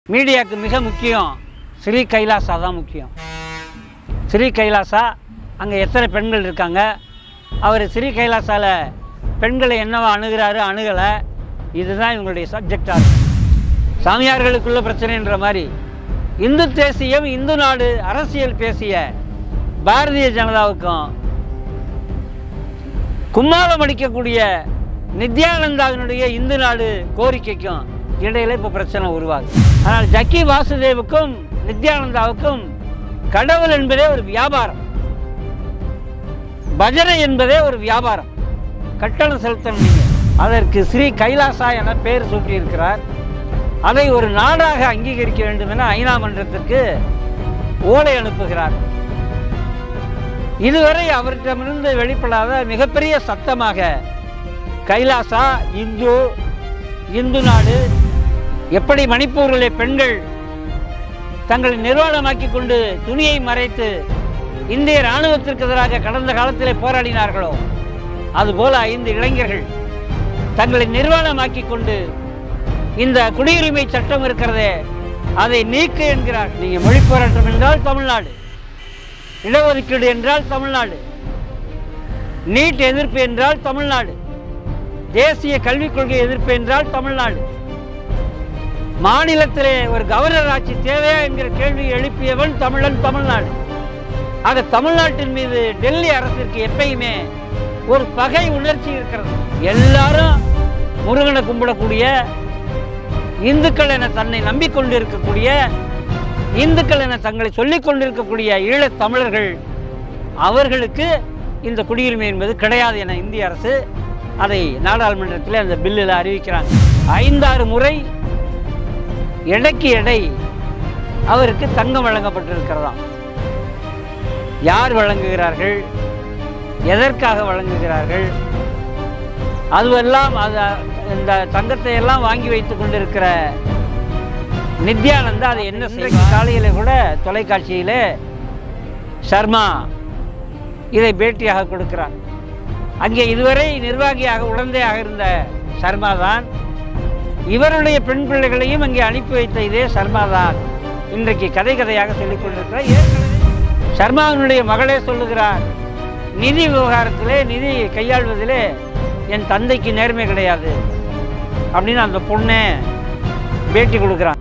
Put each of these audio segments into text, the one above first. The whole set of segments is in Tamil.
மீடியாவுக்கு மிக முக்கியம் ஸ்ரீ கைலாசா தான் முக்கியம் ஸ்ரீ கைலாசா அங்கே எத்தனை பெண்கள் இருக்காங்க அவர் ஸ்ரீ கைலாசால பெண்களை என்னவா அணுகிறாரு அணுகலை இதுதான் இவங்களுடைய சப்ஜெக்டாக இருக்கும் சாமியார்களுக்குள்ள பிரச்சனைன்ற மாதிரி இந்து தேசியம் இந்து நாடு அரசியல் பேசிய பாரதிய ஜனதாவுக்கும் கும்மாளம் அடிக்கக்கூடிய நித்யானந்தாவினுடைய இந்து நாடு கோரிக்கைக்கும் இடையில இப்போ பிரச்சனை உருவாகுது ஆனால் ஜக்கி வாசுதேவுக்கும் நித்யானந்தாவுக்கும் கடவுள் என்பதே ஒரு வியாபாரம் பஜனை என்பதே ஒரு வியாபாரம் கட்டணம் செலுத்தணும் நீங்க அதற்கு ஸ்ரீ கைலாசா என பெயர் சூட்டியிருக்கிறார் அதை ஒரு நாடாக அங்கீகரிக்க வேண்டும் என ஐநா மன்றத்திற்கு ஓலை அனுப்புகிறார் இதுவரை அவரிடமிருந்து வெளிப்படாத மிகப்பெரிய சத்தமாக கைலாசா இந்து இந்து நாடு எப்படி மணிப்பூரிலே பெண்கள் தங்களை நிர்வாணமாக்கி கொண்டு துணியை மறைத்து இந்திய இராணுவத்திற்கு எதிராக கடந்த காலத்திலே போராடினார்களோ அதுபோல ஐந்து இளைஞர்கள் தங்களை நிர்வாணமாக்கி கொண்டு இந்த குடியுரிமை சட்டம் இருக்கிறதே அதை நீக்கு என்கிறார் நீங்க மொழி போராட்டம் என்றால் தமிழ்நாடு இடஒதுக்கீடு என்றால் தமிழ்நாடு நீட் எதிர்ப்பு என்றால் தமிழ்நாடு தேசிய கல்விக் கொள்கை எதிர்ப்பு என்றால் தமிழ்நாடு மாநிலத்திலே ஒரு கவர்னர் ஆட்சி தேவையா என்கிற கேள்வி எழுப்பியவன் தமிழன் தமிழ்நாடு ஆக தமிழ்நாட்டின் மீது டெல்லி அரசிற்கு எப்பயுமே ஒரு பகை உணர்ச்சி இருக்கிறது எல்லாரும் முருகனை கும்பிடக்கூடிய இந்துக்கள் என தன்னை நம்பிக்கொண்டு இருக்கக்கூடிய இந்துக்கள் என தங்களை சொல்லிக் கொண்டிருக்கக்கூடிய ஈழத் தமிழர்கள் அவர்களுக்கு இந்த குடியுரிமை என்பது கிடையாது என இந்திய அரசு அதை நாடாளுமன்றத்தில் அந்த பில்லில் அறிவிக்கிறாங்க ஐந்தாறு முறை எடைக்கு எடை அவருக்கு தங்கம் வழங்கப்பட்டிருக்கிறதாம் யார் வழங்குகிறார்கள் எதற்காக வழங்குகிறார்கள் அதுவெல்லாம் அது இந்த தங்கத்தை எல்லாம் வாங்கி வைத்து கொண்டிருக்கிற நித்யானந்தா அதை என்ன செய்ய காலையில் கூட தொலைக்காட்சியில் சர்மா இதை பேட்டியாக கொடுக்கிறார் அங்கே இதுவரை நிர்வாகியாக உடந்தையாக இருந்த சர்மா தான் இவருடைய பெண் பிள்ளைகளையும் அங்கே அனுப்பி வைத்த இதே சர்மா தான் இன்றைக்கு கதை கதையாக சொல்லிக் கொண்டிருக்கிறார் ஏற்கனவே சர்மாவினுடைய மகளே சொல்லுகிறார் நிதி விவகாரத்திலே நிதி கையாள்வதிலே என் தந்தைக்கு நேர்மை கிடையாது அப்படின்னு அந்த பொண்ணே பேட்டி கொடுக்குறான்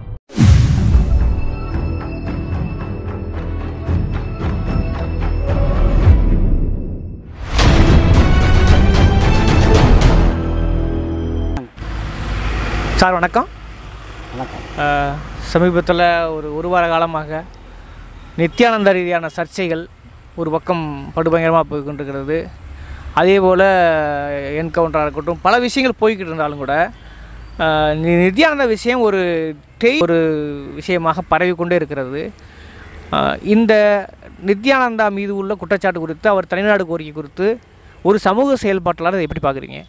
சார் வணக்கம் வணக்கம் அஹ், சமீபத்தில் ஒரு ஒரு வார காலமாக நித்யானந்த ரீதியான சர்ச்சைகள் ஒரு பக்கம் படுபயங்கரமாக போய் கொண்டிருக்கிறது அதே போல் என்கவுண்டராக இருக்கட்டும் பல விஷயங்கள் போய்கிட்டு இருந்தாலும் கூட அஹ், நி- நித்யானந்த விஷயம் ஒரு டெய் ஒரு விஷயமாக பரவி கொண்டே இருக்கிறது அஹ், இந்த நித்யானந்தா மீது உள்ள குற்றச்சாட்டு குறித்து அவர் தனிநாடு கோரிக்கை குறித்து ஒரு சமூக செயல்பாட்டாளர் அதை எப்படி பார்க்குறீங்க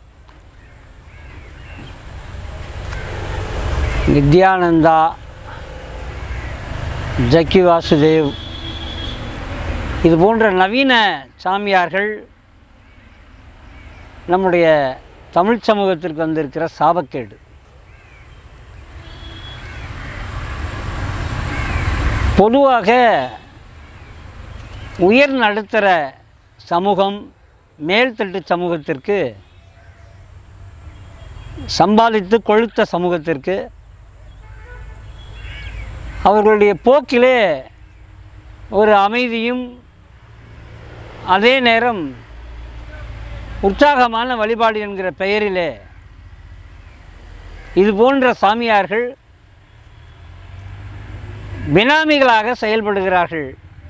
நித்யானந்தா ஜக்கி வாசுதேவ் இது போன்ற நவீன சாமியார்கள் நம்முடைய தமிழ் சமூகத்திற்கு வந்திருக்கிற சாபக்கேடு பொதுவாக உயர் நடுத்தர சமூகம் மேல்தட்டு சமூகத்திற்கு சம்பாதித்து கொழுத்த சமூகத்திற்கு அவர்களுடைய போக்கிலே ஒரு அமைதியும் அதே நேரம் உற்சாகமான வழிபாடு என்கிற பெயரிலே இது போன்ற சாமியார்கள் பினாமிகளாக செயல்படுகிறார்கள்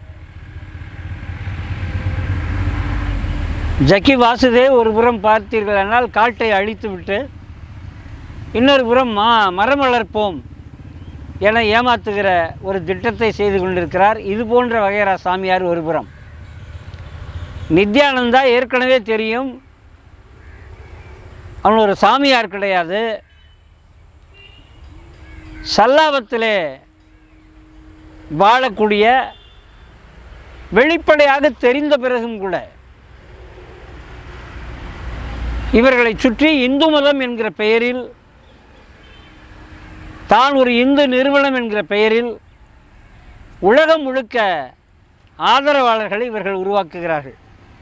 ஜக்கி வாசுதேவ் ஒரு புறம் பார்த்தீர்களானால் காட்டை அழித்துவிட்டு இன்னொரு புறம் மா மரம் வளர்ப்போம் என ஏமாத்துகிற ஒரு திட்டத்தை செய்து கொண்டிருக்கிறார் இது போன்ற வகையரா சாமியார் ஒரு புறம் நித்யானந்தா ஏற்கனவே தெரியும் அவன் ஒரு சாமியார் கிடையாது சல்லாபத்திலே வாழக்கூடிய வெளிப்படையாக தெரிந்த பிறகும் கூட இவர்களை சுற்றி இந்து மதம் என்கிற பெயரில் தான் ஒரு இந்து நிறுவனம் என்கிற பெயரில் உலகம் முழுக்க ஆதரவாளர்களை இவர்கள் உருவாக்குகிறார்கள்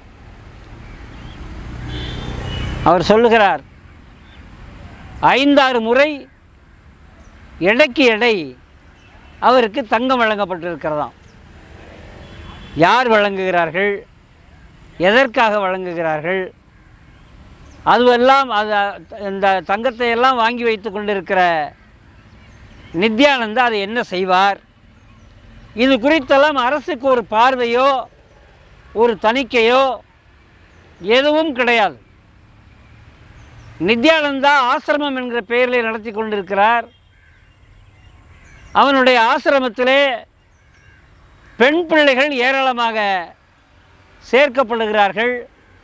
அவர் சொல்லுகிறார் ஐந்தாறு முறை எடைக்கு எடை அவருக்கு தங்கம் வழங்கப்பட்டிருக்கிறதாம் யார் வழங்குகிறார்கள் எதற்காக வழங்குகிறார்கள் அதுவெல்லாம் அது இந்த தங்கத்தை எல்லாம் வாங்கி வைத்து கொண்டிருக்கிற நித்யானந்தா அதை என்ன செய்வார் இது குறித்தெல்லாம் அரசுக்கு ஒரு பார்வையோ ஒரு தணிக்கையோ எதுவும் கிடையாது நித்யானந்தா ஆசிரமம் என்கிற பெயரில் நடத்தி கொண்டிருக்கிறார் அவனுடைய ஆசிரமத்திலே பெண் பிள்ளைகள் ஏராளமாக சேர்க்கப்படுகிறார்கள்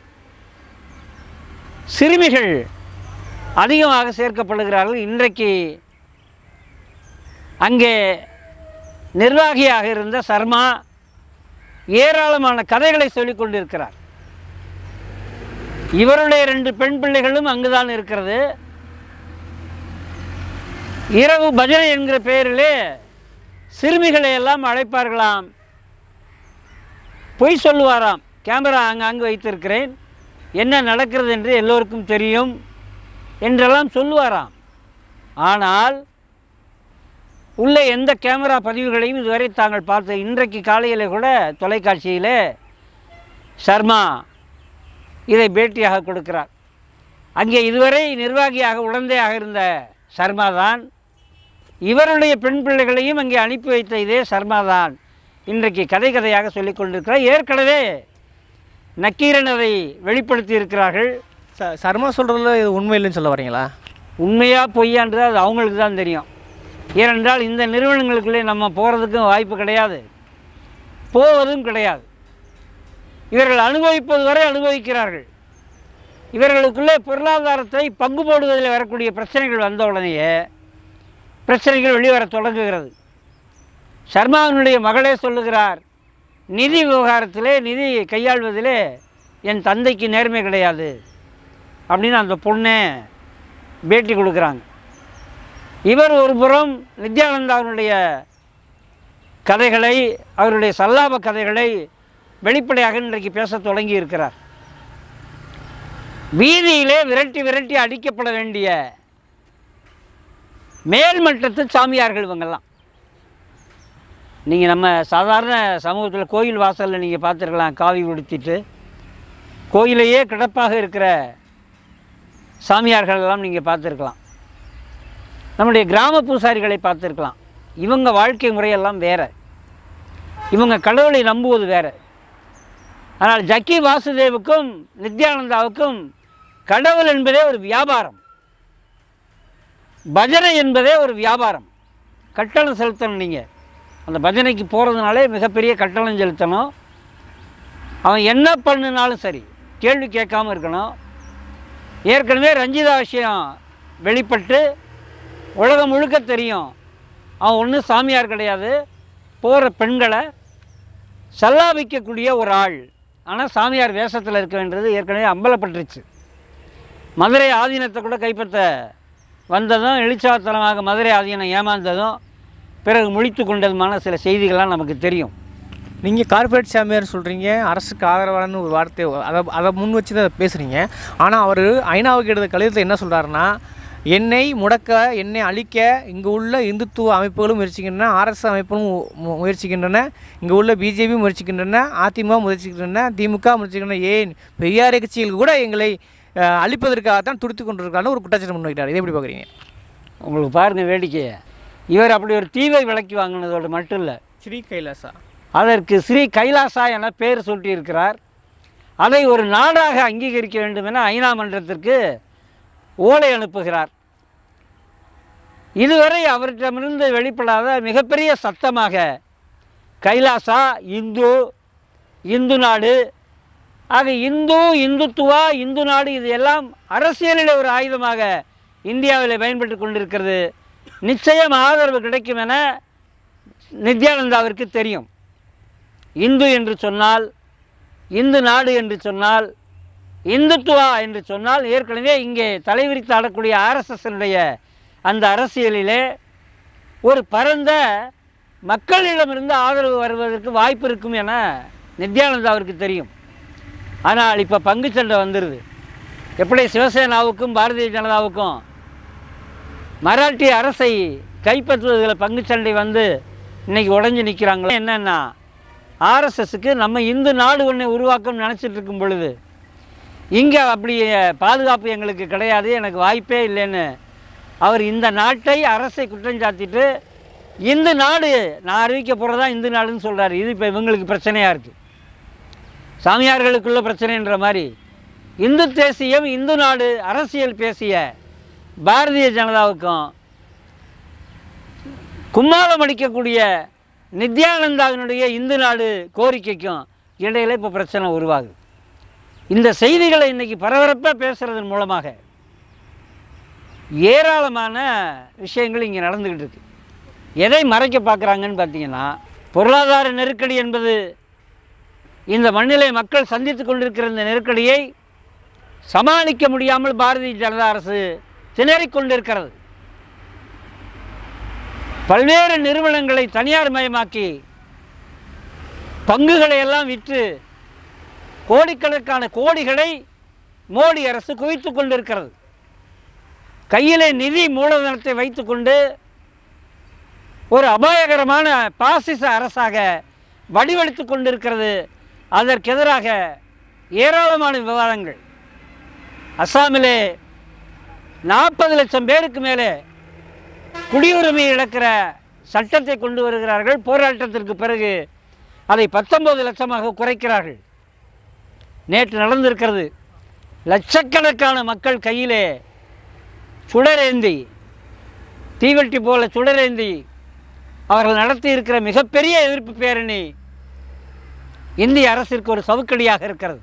சிறுமிகள் அதிகமாக சேர்க்கப்படுகிறார்கள் இன்றைக்கு அங்கே நிர்வாகியாக இருந்த சர்மா ஏராளமான கதைகளை சொல்லிக் கொண்டிருக்கிறார் இவருடைய ரெண்டு பெண் பிள்ளைகளும் அங்குதான் இருக்கிறது இரவு பஜனை என்கிற பெயரிலே சிறுமிகளை எல்லாம் அழைப்பார்களாம் பொய் சொல்லுவாராம் கேமரா அங்கு வைத்திருக்கிறேன் என்ன நடக்கிறது என்று எல்லோருக்கும் தெரியும் என்றெல்லாம் சொல்லுவாராம் ஆனால் உள்ளே எந்த கேமரா பதிவுகளையும் இதுவரை தாங்கள் பார்த்த இன்றைக்கு காலையில் கூட தொலைக்காட்சியில் சர்மா இதை பேட்டியாக கொடுக்கிறார் அங்கே இதுவரை நிர்வாகியாக உடந்தையாக இருந்த சர்மா தான் இவருடைய பெண் பிள்ளைகளையும் அங்கே அனுப்பி வைத்த இதே சர்மா தான் இன்றைக்கு கதை கதையாக சொல்லிக் கொண்டிருக்கிறார் ஏற்கனவே நக்கீரன் அதை வெளிப்படுத்தி இருக்கிறார்கள் ச சர்மா சொல்கிறதுல இது உண்மை இல்லைன்னு சொல்ல வரீங்களா உண்மையா பொய்யான்றது அது அவங்களுக்கு தான் தெரியும் ஏனென்றால் இந்த நிறுவனங்களுக்குள்ளே நம்ம போகிறதுக்கும் வாய்ப்பு கிடையாது போவதும் கிடையாது இவர்கள் அனுபவிப்பது வரை அனுபவிக்கிறார்கள் இவர்களுக்குள்ளே பொருளாதாரத்தை பங்கு போடுவதில் வரக்கூடிய பிரச்சனைகள் வந்த உடனேயே பிரச்சனைகள் வெளிவர தொடங்குகிறது சர்மாவினுடைய மகளே சொல்லுகிறார் நிதி விவகாரத்திலே நிதி கையாள்வதிலே என் தந்தைக்கு நேர்மை கிடையாது அப்படின்னு அந்த பொண்ணே பேட்டி கொடுக்குறாங்க இவர் ஒரு புறம் நித்யானந்தாவினுடைய கதைகளை அவருடைய சல்லாப கதைகளை வெளிப்படையாக இன்றைக்கு பேசத் தொடங்கி இருக்கிறார் வீதியிலே விரட்டி விரட்டி அடிக்கப்பட வேண்டிய மேல்மட்டத்து சாமியார்கள் இவங்கெல்லாம் நீங்கள் நம்ம சாதாரண சமூகத்தில் கோயில் வாசலில் நீங்கள் பார்த்துருக்கலாம் காவி உடுத்திட்டு கோயிலையே கிடப்பாக இருக்கிற சாமியார்கள் எல்லாம் நீங்கள் பார்த்துருக்கலாம் நம்முடைய கிராம பூசாரிகளை பார்த்துருக்கலாம் இவங்க வாழ்க்கை முறையெல்லாம் வேறு இவங்க கடவுளை நம்புவது வேறு ஆனால் ஜக்கி வாசுதேவுக்கும் நித்யானந்தாவுக்கும் கடவுள் என்பதே ஒரு வியாபாரம் பஜனை என்பதே ஒரு வியாபாரம் கட்டணம் செலுத்தணும் நீங்கள் அந்த பஜனைக்கு போகிறதுனாலே மிகப்பெரிய கட்டணம் செலுத்தணும் அவன் என்ன பண்ணினாலும் சரி கேள்வி கேட்காம இருக்கணும் ஏற்கனவே ரஞ்சிதா விஷயம் வெளிப்பட்டு உலகம் முழுக்க தெரியும் அவன் ஒன்றும் சாமியார் கிடையாது போகிற பெண்களை சல்லாபிக்கக்கூடிய ஒரு ஆள் ஆனால் சாமியார் வேஷத்தில் இருக்க வேண்டியது ஏற்கனவே அம்பலப்பட்டுருச்சு மதுரை ஆதீனத்தை கூட கைப்பற்ற வந்ததும் எழுச்சாத்தனமாக மதுரை ஆதீனம் ஏமாந்ததும் பிறகு முழித்து கொண்டதுமான சில செய்திகள்லாம் நமக்கு தெரியும் நீங்கள் கார்ப்பரேட் சாமியார் சொல்கிறீங்க அரசுக்கு ஆதரவான ஒரு வார்த்தை அதை அதை முன் வச்சு தான் பேசுகிறீங்க ஆனால் அவர் ஐநாவுக்கு எடுத்த கடிதத்தில் என்ன சொல்கிறாருன்னா என்னை முடக்க என்னை அழிக்க இங்கே உள்ள இந்துத்துவ அமைப்புகளும் முயற்சிக்கின்றன ஆர்எஸ் அமைப்புகளும் மு- முயற்சிக்கின்றன இங்கே உள்ள பிஜேபி முயற்சிக்கின்றன அதிமுக முயற்சிக்கின்றன திமுக முயற்சிக்கின்றன ஏன் பெரியார் கட்சிகள் கூட எங்களை அஹ், அழிப்பதற்காகத்தான் துடித்து கொண்டிருக்காருன்னு ஒரு குற்றச்சாட்டு முன்வைக்கிறார் இதை எப்படி பார்க்குறீங்க உங்களுக்கு பாருங்கள் வேடிக்கையை இவர் அப்படி ஒரு தீவை விலக்கி வாங்கினதோடு மட்டும் இல்லை ஸ்ரீ கைலாசா அதற்கு ஸ்ரீ கைலாசா என பெயர் சூட்டியிருக்கிறார் அதை ஒரு நாடாக அங்கீகரிக்க வேண்டும் என ஐநா மன்றத்திற்கு ஓலை அனுப்புகிறார் இதுவரை அவரிடமிருந்து வெளிப்படாத மிகப்பெரிய சத்தமாக கைலாசா இந்து இந்து நாடு ஆக இந்து இந்துத்துவா இந்து நாடு இது எல்லாம் அரசியலில் ஒரு ஆயுதமாக இந்தியாவில் பயன்பட்டு கொண்டிருக்கிறது நிச்சயம் ஆதரவு கிடைக்கும் என நித்யானந்தாவிற்கு தெரியும் இந்து என்று சொன்னால் இந்து நாடு என்று சொன்னால் இந்துத்துவா என்று சொன்னால் ஏற்கனவே இங்கே தலைவிரித்து ஆடக்கூடிய ஆர்எஸ்எஸ்னுடைய அந்த அரசியலிலே ஒரு பரந்த மக்களிடமிருந்து ஆதரவு வருவதற்கு வாய்ப்பு இருக்கும் என நித்யானந்தா அவருக்கு தெரியும் ஆனால் இப்போ பங்குச்சண்டை வந்துடுது எப்படி சிவசேனாவுக்கும் பாரதிய ஜனதாவுக்கும் மராட்டிய அரசை கைப்பற்றுவதில் பங்குச்சண்டை வந்து இன்னைக்கு உடஞ்சி நிற்கிறாங்களோ என்னென்னா ஆர்எஸ்எஸ்க்கு நம்ம இந்து நாடு ஒன்றை உருவாக்கணும்னு நினச்சிட்டு இருக்கும் பொழுது இங்கே அப்படி பாதுகாப்பு எங்களுக்கு கிடையாது எனக்கு வாய்ப்பே இல்லைன்னு அவர் இந்த நாட்டை அரசை குற்றஞ்சாத்திட்டு இந்து நாடு நான் அறிவிக்க போகிறதா இந்து நாடுன்னு சொல்கிறாரு இது இப்போ இவங்களுக்கு பிரச்சனையாக இருக்குது சாமியார்களுக்குள்ள பிரச்சனைன்ற மாதிரி இந்து தேசியம் இந்து நாடு அரசியல் பேசிய பாரதிய ஜனதாவுக்கும் கும்மாளம் அடிக்கக்கூடிய நித்யானந்தாவினுடைய இந்து நாடு கோரிக்கைக்கும் இடையில இப்போ பிரச்சனை உருவாகுது இந்த செய்திகளை இன்னைக்கு பரபரப்பாக பேசுறதன் மூலமாக ஏராளமான விஷயங்கள் இங்கே நடந்துக்கிட்டு இருக்கு எதை மறைக்க பார்க்குறாங்கன்னு பார்த்தீங்கன்னா பொருளாதார நெருக்கடி என்பது இந்த மண்ணிலே மக்கள் சந்தித்து கொண்டிருக்கிற இந்த நெருக்கடியை சமாளிக்க முடியாமல் பாரதிய ஜனதா அரசு திணறிக் கொண்டிருக்கிறது பல்வேறு நிறுவனங்களை தனியார் மயமாக்கி பங்குகளை எல்லாம் விற்று கோடிக்கணக்கான கோடிகளை மோடி அரசு குவித்து கொண்டிருக்கிறது கையிலே நிதி மூலதனத்தை வைத்துக்கொண்டு ஒரு அபாயகரமான பாசிச அரசாக வடிவெடுத்து கொண்டிருக்கிறது அதற்கு எதிராக ஏராளமான விவாதங்கள் அஸ்ஸாமிலே நாற்பது லட்சம் பேருக்கு மேலே குடியுரிமை இழக்கிற சட்டத்தை கொண்டு வருகிறார்கள் போராட்டத்திற்கு பிறகு அதை பத்தொன்பது லட்சமாக குறைக்கிறார்கள் நேற்று நடந்திருக்கிறது லட்சக்கணக்கான மக்கள் கையிலே சுடரேந்தி தீவெட்டி போல சுடரேந்தி அவர்கள் நடத்தி இருக்கிற மிகப்பெரிய எதிர்ப்பு பேரணி இந்திய அரசிற்கு ஒரு சவுக்கடியாக இருக்கிறது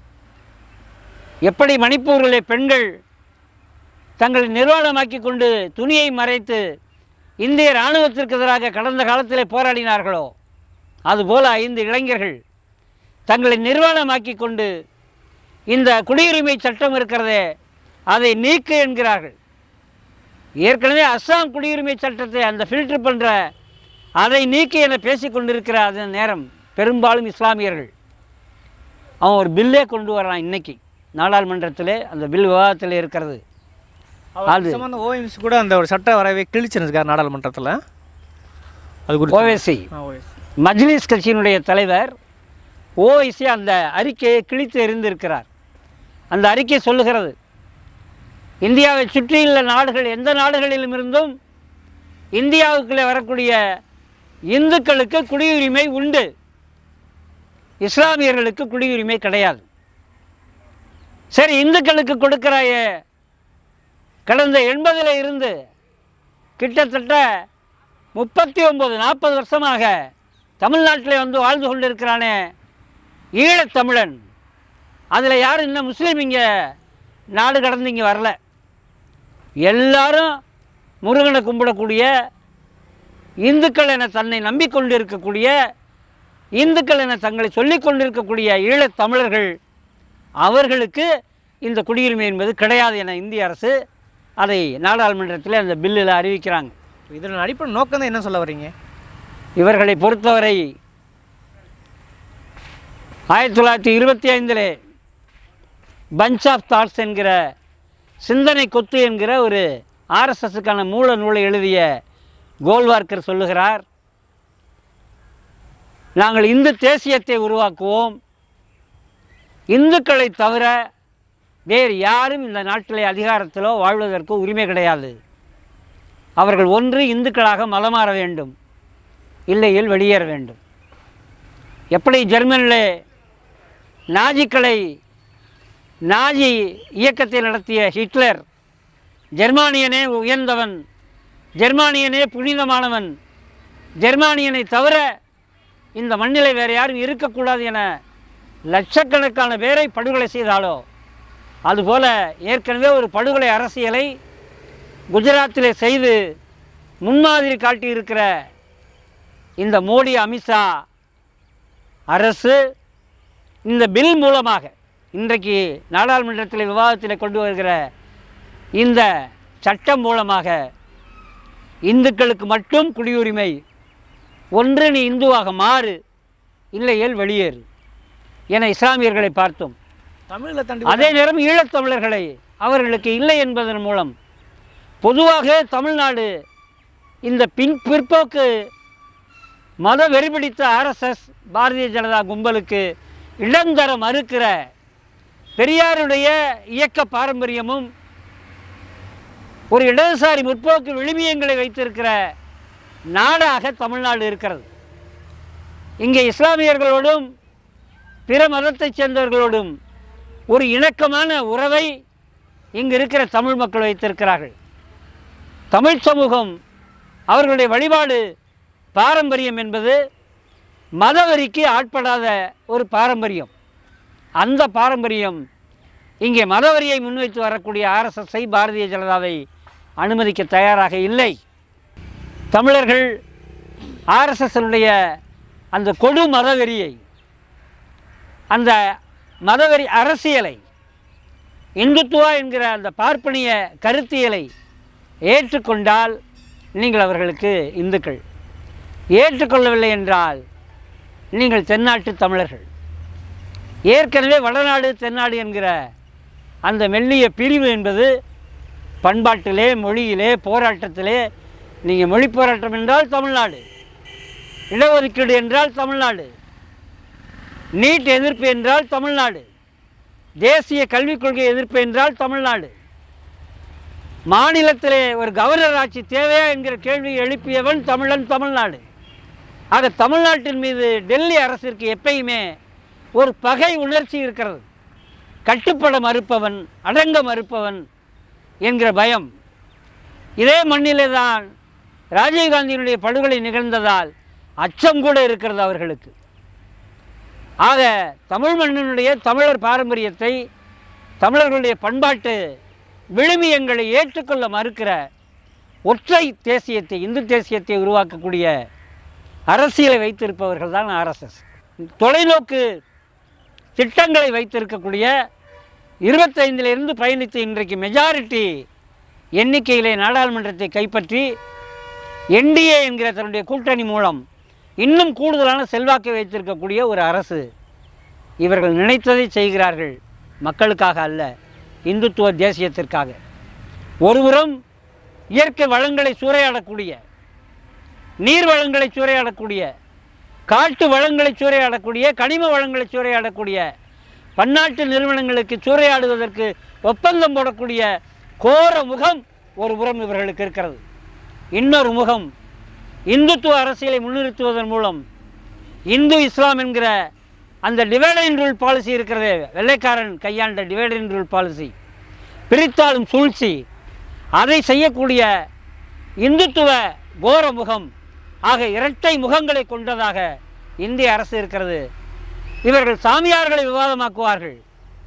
எப்படி மணிப்பூரிலே பெண்கள் தங்களை நிர்வாணமாக்கி கொண்டு துணியை மறைத்து இந்திய இராணுவத்திற்கு எதிராக கடந்த காலத்திலே போராடினார்களோ அதுபோல ஐந்து இளைஞர்கள் தங்களை நிர்வாணமாக்கி கொண்டு இந்த குடியுரிமை சட்டம் இருக்கிறதே அதை நீக்கு என்கிறார்கள் ஏற்கனவே அஸ்ஸாம் குடியுரிமை சட்டத்தை அந்த ஃபில்டர் பண்ணுற அதை நீக்கி என பேசி கொண்டிருக்கிற அந்த நேரம் பெரும்பாலும் இஸ்லாமியர்கள் அவன் ஒரு பில்லே கொண்டு வரான் இன்னைக்கு நாடாளுமன்றத்திலே அந்த பில் விவாதத்தில் இருக்கிறது அது- அது சம்மந்த ஓஎம்சி கூட அந்த ஒரு சட்ட வரைவை கிழிச்சிருக்கார் நாடாளுமன்றத்தில் அது குறித்து ஓவேசி ஆ, OMC. மஜ்லிஸ் கட்சியினுடைய தலைவர் ஓஐசி அந்த அறிக்கையை கிழித்து எறிந்திருக்கிறார் அந்த அறிக்கை சொல்லுகிறது இந்தியாவை சுற்றியுள்ள நாடுகள் எந்த நாடுகளிலும் இருந்தும் இந்தியாவுக்குள்ளே வரக்கூடிய இந்துக்களுக்கு குடியுரிமை உண்டு இஸ்லாமியர்களுக்கு குடியுரிமை கிடையாது சரி இந்துக்களுக்கு கொடுக்கிறாயே கடந்த எண்பதில் இருந்து கிட்டத்தட்ட முப்பத்தி ஒம்பது நாற்பது வருஷமாக தமிழ்நாட்டில் வந்து வாழ்ந்து கொண்டிருக்கிறானே ஈழத்தமிழன் அதில் யாரும் இன்னும் முஸ்லீம் இங்கே நாடு கடந்து இங்கே வரல எல்லாரும் முருகனை கும்பிடக்கூடிய இந்துக்கள் என தன்னை நம்பிக்கொண்டு இருக்கக்கூடிய இந்துக்கள் என தங்களை சொல்லிக் கொண்டிருக்கக்கூடிய ஈழத் தமிழர்கள் அவர்களுக்கு இந்த குடியுரிமை என்பது கிடையாது என இந்திய அரசு அதை நாடாளுமன்றத்தில் அந்த பில்லில் அறிவிக்கிறாங்க இதன் அடிப்படை நோக்கம் தான் என்ன சொல்ல வர்றீங்க இவர்களை பொறுத்தவரை ஆயிரத்தி தொள்ளாயிரத்தி இருபத்தி ஐந்தில் பஞ்ச் ஆஃப் தாட்ஸ் என்கிற சிந்தனை கொத்து என்கிற ஒரு ஆர்எஸ்எஸ்க்கான மூல நூலை எழுதிய கோல்வார்க்கர் சொல்லுகிறார் நாங்கள் இந்து தேசியத்தை உருவாக்குவோம் இந்துக்களை தவிர வேறு யாரும் இந்த நாட்டிலே அதிகாரத்திலோ வாழ்வதற்கு உரிமை கிடையாது அவர்கள் ஒன்று இந்துக்களாக மலமாற வேண்டும் இல்லையில் வெளியேற வேண்டும் எப்படி ஜெர்மனிலே நாஜிக்களை நாஜி இயக்கத்தை நடத்திய ஹிட்லர் ஜெர்மானியனே உயர்ந்தவன் ஜெர்மானியனே புனிதமானவன் ஜெர்மானியனை தவிர இந்த மண்ணிலே வேறு யாரும் இருக்கக்கூடாது என லட்சக்கணக்கான பேரை படுகொலை செய்தாலோ அதுபோல ஏற்கனவே ஒரு படுகொலை அரசியலை குஜராத்திலே செய்து முன்மாதிரி காட்டியிருக்கிற இந்த மோடி அமித்ஷா அரசு இந்த பில் மூலமாக இன்றைக்கு நாடாளுமன்றத்தில் விவாதத்தில் கொண்டு வருகிற இந்த சட்டம் மூலமாக இந்துக்களுக்கு மட்டும் குடியுரிமை ஒன்று நீ இந்துவாக மாறு இல்லையேல் வெளியேறு என இஸ்லாமியர்களை பார்த்தோம் தமிழில் தண்டி அதே நேரம் ஈழத்தமிழர்களை அவர்களுக்கு இல்லை என்பதன் மூலம் பொதுவாக தமிழ்நாடு இந்த பின் பிற்போக்கு மத வெறிபிடித்த ஆர்எஸ்எஸ் பாரதிய ஜனதா கும்பலுக்கு இடம் தர மறுக்கிற பெரியாருடைய இயக்க பாரம்பரியமும் ஒரு இடதுசாரி முற்போக்கு விழுமியங்களை வைத்திருக்கிற நாடாக தமிழ்நாடு இருக்கிறது இங்கே இஸ்லாமியர்களோடும் பிற மதத்தைச் சேர்ந்தவர்களோடும் ஒரு இணக்கமான உறவை இங்கு இருக்கிற தமிழ் மக்கள் வைத்திருக்கிறார்கள் தமிழ் சமூகம் அவர்களுடைய வழிபாடு பாரம்பரியம் என்பது மதவெறிக்கு ஆட்படாத ஒரு பாரம்பரியம் அந்த பாரம்பரியம் இங்கே மதவரியை முன்வைத்து வரக்கூடிய ஆர்எஸ்எஸ்ஐ பாரதிய ஜனதாவை அனுமதிக்க தயாராக இல்லை தமிழர்கள் ஆர்எஸ்எஸ்னுடைய அந்த கொடு மதவெறியை அந்த மதவெறி அரசியலை இந்துத்துவா என்கிற அந்த பார்ப்பனிய கருத்தியலை ஏற்றுக்கொண்டால் நீங்கள் அவர்களுக்கு இந்துக்கள் ஏற்றுக்கொள்ளவில்லை என்றால் நீங்கள் தென்னாட்டு தமிழர்கள் ஏற்கனவே வடநாடு தென்னாடு என்கிற அந்த மெல்லிய பிரிவு என்பது பண்பாட்டிலே மொழியிலே போராட்டத்திலே நீங்கள் மொழி போராட்டம் என்றால் தமிழ்நாடு இடஒதுக்கீடு என்றால் தமிழ்நாடு நீட் எதிர்ப்பு என்றால் தமிழ்நாடு தேசிய கல்விக் கொள்கை எதிர்ப்பு என்றால் தமிழ்நாடு மாநிலத்திலே ஒரு கவர்னர் ஆட்சி தேவையா என்கிற கேள்வியை எழுப்பியவன் தமிழன் தமிழ்நாடு ஆக தமிழ்நாட்டின் மீது டெல்லி அரசிற்கு எப்பயுமே ஒரு பகை உணர்ச்சி இருக்கிறது கட்டுப்பட மறுப்பவன் அடங்க மறுப்பவன் என்கிற பயம் இதே மண்ணிலே தான் ராஜீவ்காந்தியினுடைய படுகொலை நிகழ்ந்ததால் அச்சம் கூட இருக்கிறது அவர்களுக்கு ஆக தமிழ் மண்ணினுடைய தமிழர் பாரம்பரியத்தை தமிழர்களுடைய பண்பாட்டு விழுமியங்களை ஏற்றுக்கொள்ள மறுக்கிற ஒற்றை தேசியத்தை இந்து தேசியத்தை உருவாக்கக்கூடிய அரசியலை வைத்திருப்பவர்கள் தான் ஆர்எஸ்எஸ் தொலைநோக்கு திட்டங்களை வைத்திருக்கக்கூடிய இருபத்தைந்திலிருந்து பயணித்து இன்றைக்கு மெஜாரிட்டி எண்ணிக்கையிலே நாடாளுமன்றத்தை கைப்பற்றி என்டிஏ என்கிற தன்னுடைய கூட்டணி மூலம் இன்னும் கூடுதலான செல்வாக்கை வைத்திருக்கக்கூடிய ஒரு அரசு இவர்கள் நினைத்ததை செய்கிறார்கள் மக்களுக்காக அல்ல இந்துத்துவ தேசியத்திற்காக ஒருபுறம் இயற்கை வளங்களை சூறையாடக்கூடிய நீர் வளங்களை சூறையாடக்கூடிய காட்டு வளங்களை சூறையாடக்கூடிய கனிம வளங்களை சூறையாடக்கூடிய பன்னாட்டு நிறுவனங்களுக்கு சூறையாடுவதற்கு ஒப்பந்தம் போடக்கூடிய கோர முகம் ஒரு புறம் இவர்களுக்கு இருக்கிறது இன்னொரு முகம் இந்துத்துவ அரசியலை முன்னிறுத்துவதன் மூலம் இந்து இஸ்லாம் என்கிற அந்த டிவைட் அண்ட் ரூல் பாலிசி இருக்கிறதே வெள்ளைக்காரன் கையாண்ட டிவைட் அண்ட் ரூல் பாலிசி பிரித்தாளும் சூழ்ச்சி அதை செய்யக்கூடிய இந்துத்துவ கோர முகம் ஆக இரட்டை முகங்களை கொண்டதாக இந்திய அரசு இருக்கிறது இவர்கள் சாமியார்களை விவாதமாக்குவார்கள்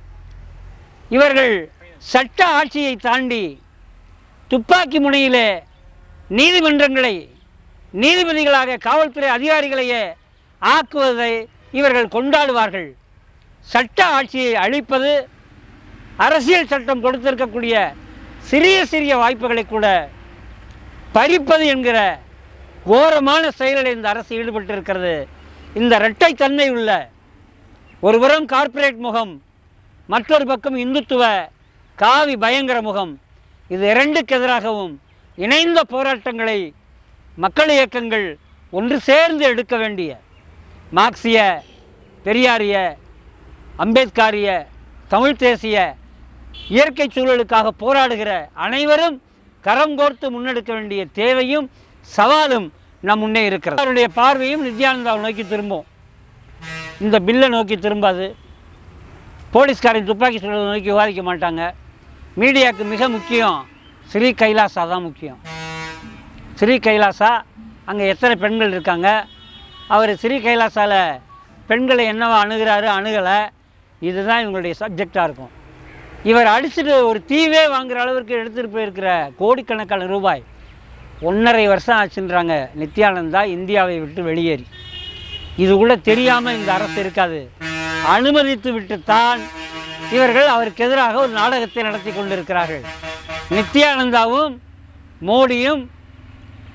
இவர்கள் சட்ட ஆட்சியை தாண்டி துப்பாக்கி முனையிலே நீதிமன்றங்களை நீதிபதிகளாக காவல்துறை அதிகாரிகளையே ஆக்குவதை இவர்கள் கொண்டாடுவார்கள் சட்ட ஆட்சியை அழிப்பது அரசியல் சட்டம் கொடுத்திருக்கக்கூடிய சிறிய சிறிய வாய்ப்புகளை கூட பறிப்பது என்கிற கோரமான செயலில் இந்த அரசு ஈடுபட்டிருக்கிறது இந்த இரட்டைத்தன்மை உள்ள ஒருபுறம் கார்ப்பரேட் முகம் மற்றொரு பக்கம் இந்துத்துவ காவி பயங்கர முகம் இது இரண்டுக்கு எதிராகவும் இணைந்த போராட்டங்களை மக்கள் இயக்கங்கள் ஒன்று சேர்ந்து எடுக்க வேண்டிய மார்க்சிய பெரியாரிய அம்பேத்காரிய தமிழ் தேசிய இயற்கை சூழலுக்காக போராடுகிற அனைவரும் கரம் கோர்த்து முன்னெடுக்க வேண்டிய தேவையும் சவாலும் நம் முன்னே இருக்கிறது அவருடைய பார்வையும் நித்யானந்தாவை நோக்கி திரும்பும் இந்த பில்லை நோக்கி திரும்பாது போலீஸ்காரன் துப்பாக்கி சுடுறதை நோக்கி விவாதிக்க மாட்டாங்க மீடியாவுக்கு மிக முக்கியம் ஸ்ரீ கைலாசா தான் முக்கியம் ஸ்ரீ கைலாசா அங்கே எத்தனை பெண்கள் இருக்காங்க அவர் ஸ்ரீ கைலாசால பெண்களை என்னவா அணுகிறாரு அணுகலை இதுதான் இவங்களுடைய சப்ஜெக்டாக இருக்கும் இவர் அடிச்சுட்டு ஒரு தீவே வாங்குற அளவிற்கு எடுத்துகிட்டு போயிருக்கிற கோடிக்கணக்கான ரூபாய் ஒன்றரை வருஷம் ஆச்சுன்றாங்க நித்யானந்தா இந்தியாவை விட்டு வெளியேறி இது கூட தெரியாமல் இந்த அரசு இருக்காது அனுமதித்து விட்டுத்தான் இவர்கள் அவருக்கு எதிராக ஒரு நாடகத்தை நடத்தி கொண்டிருக்கிறார்கள் நித்யானந்தாவும் மோடியும்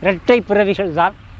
இரட்டை பிறவிகள் தான்